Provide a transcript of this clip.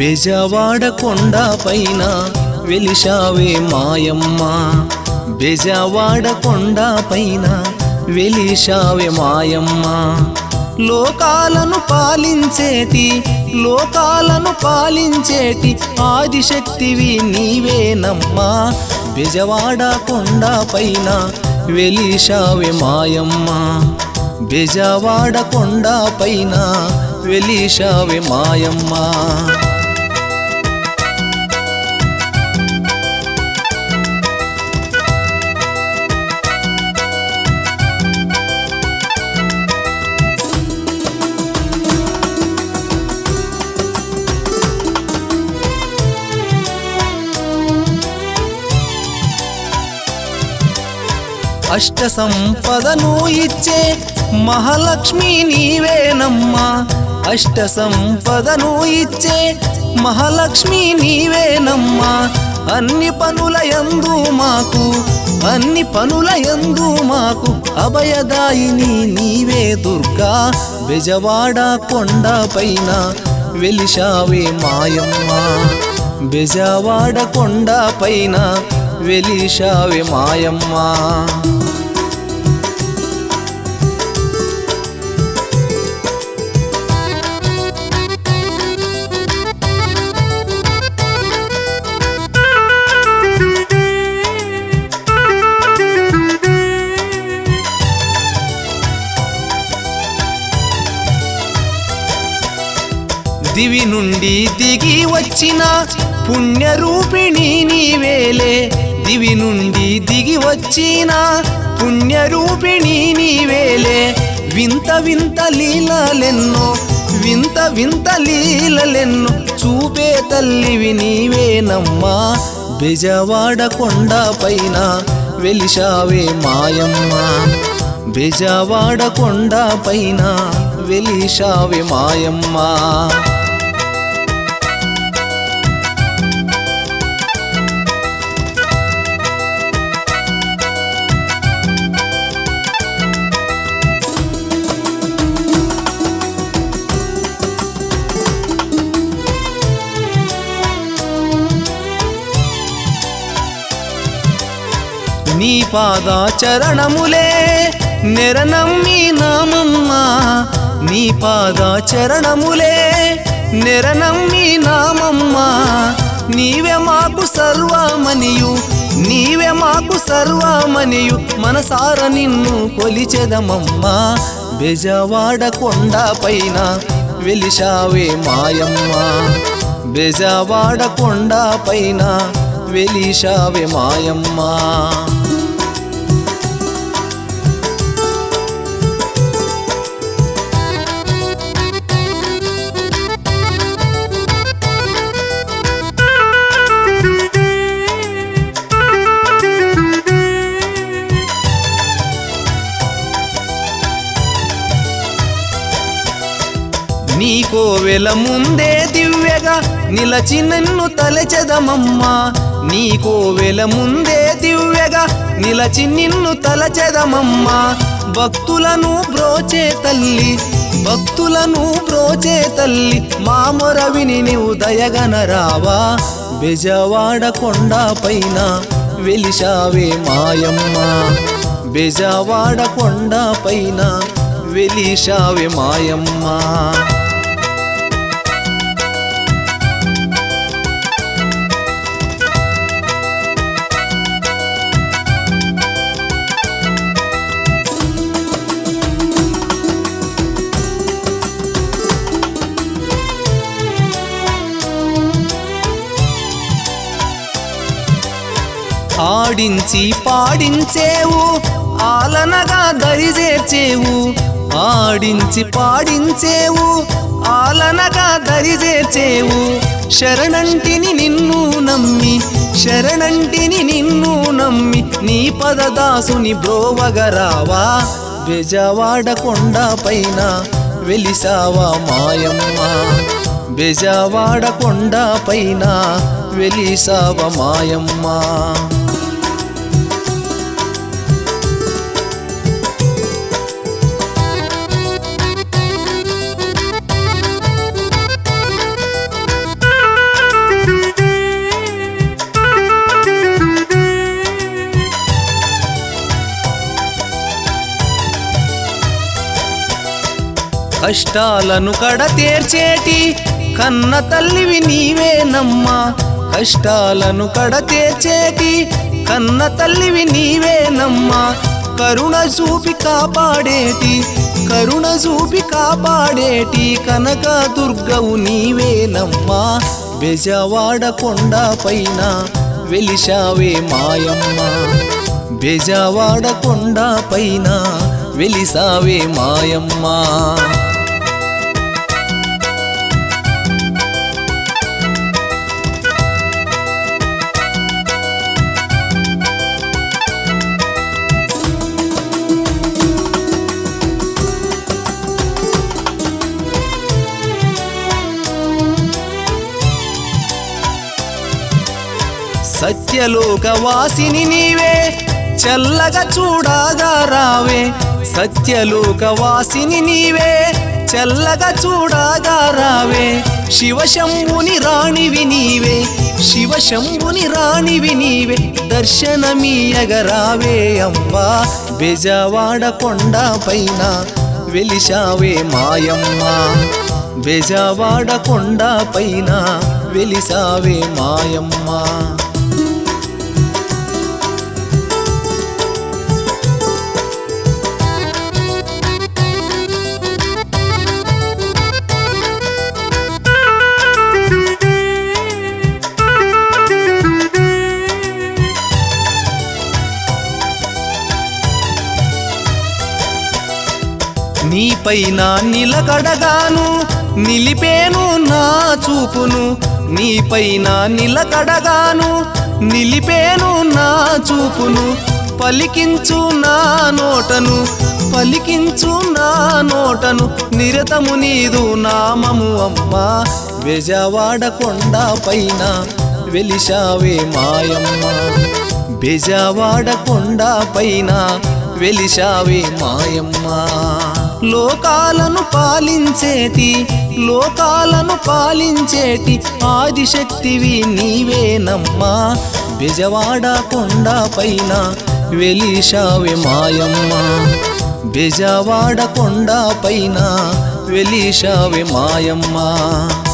బెజవాడ కొండ పైన వెలిశావే మాయమ్మ బెజవాడ కొండ పైన వెలిశావే మాయమ్మ లోకాలను పాలించేటి లోకాలను పాలించేటి ఆదిశక్తివి నీవేనమ్మా బెజవాడ కొండ పైన వెలిశావే మాయమ్మ బెజవాడ కొండ పైన వెలిశావే మాయమ్మ అష్ట సంపదను ఇచ్చే మహాలక్ష్మి నీవేనమ్మా అష్ట సంపదను ఇచ్చే మహాలక్ష్మి నీవేనమ్మా అన్ని పనుల యందు మాకు అన్ని పనుల యందు మాకు అభయదాయిని నీవే దుర్గా బెజవాడ కొండ పైన వెలిశావే మాయమ్మ బెజవాడ కొండ పైన వెలిశావే మాయమ్మ దివి నుండి దిగి వచ్చిన పుణ్యరూపిణి నీవేలే దివి నుండి దిగి వచ్చిన పుణ్యరూపిణి నీవేలే వింత వింత లీలలెన్నో వింత వింత లీలలెన్నో చూపే తల్లివి నీవేనమ్మా బెజవాడ కొండ పైన వెలిశావే మాయమ్మ బెజవాడ కొండ పైన వెలిశావే మాయమ్మ నీ పాద చరణములే నెరనమ్మి నామమ్మా నీ పాద చరణములే నెరనమ్మి నామమ్మా నీవే మాకు సర్వమనియు నీవే మాకు సర్వమనియు మనసార నిన్ను కొలిచెదమమ్మా బెజవాడ కొండ పైన వెలిశావే మాయమ్మ బెజవాడ కొండ పైన వెలిశావే మాయమ్మ నీ కోవెల ముందే దివ్యగా నిలచి నన్ను తలచెదమమ్మా నీ కోవెల ముందే దివ్యగా నిలచి నిన్ను తలచెదమమ్మా భక్తులను బ్రోచే తల్లి భక్తులను బ్రోచే తల్లి మా మొరవిని నీవు దయగనరావా బెజవాడ కొండ పైన వెలిశావే మాయమ్మ బెజవాడ కొండ పైన వెలిశావే మాయమ్మ ఆడించి పాడించేవు ఆలనగా దరిచేర్చేవు ఆడించి పాడించేవు ఆలనగా దరిచేర్చేవు శరణంటిని నిన్ను నమ్మి శరణంటిని నిన్ను నమ్మి నీ పదదాసుని బ్రోవగరావా బెజవాడ కొండ పైన వెలిసావా మాయమ్మ బెజవాడ కొండ పైన వెలిసావ మాయమ్మ కష్టాలను కడతేర్చేటి కన్న తల్లివి నీవేనమ్మా కష్టాలను కడతేర్చేటి కన్న తల్లివి నీవేనమ్మా కరుణ చూపి కాపాడేటి కరుణ చూపి కాపాడేటి కనక దుర్గవు నీవేనమ్మా బెజవాడ కొండ పైన వెలిశావే మాయమ్మ బెజవాడ కొండ పైన వెలిసావే మాయమ్మ సత్యలోక వాసిని నీవే చల్లగా చూడగా రావే సత్యలోక వాసిని నీవే చల్లగా చూడగా రావే శివశంభుని రాణివి నీవే శివశంభుని రాణివి నీవే దర్శనమీయగరావే అమ్మా బెజవాడ కొండ పైన వెలిశావే మాయమ్మ బెజవాడ కొండ పైన వెలిసావే మాయమ్మ నీపైన నిలకడగాను నిలిపేను నా చూపును నీపైన నిలకడగాను నిలిపేను నా చూపును పలికించు నా నోటను పలికించు నా నోటను నిరతము నీదు నామము అమ్మా బెజవాడ కొండ పైన వెలిశావే మాయమ్మ బెజవాడ కొండ పైన వెలిశావే మాయమ్మ లోకాలను పాలించేటి లోకాలను పాలించేటి ఆదిశక్తివి నీవేనమ్మా బెజవాడ కొండ పైన వెలిశావే మాయమ్మ బెజవాడ కొండ పైన వెలిశావే మాయమ్మ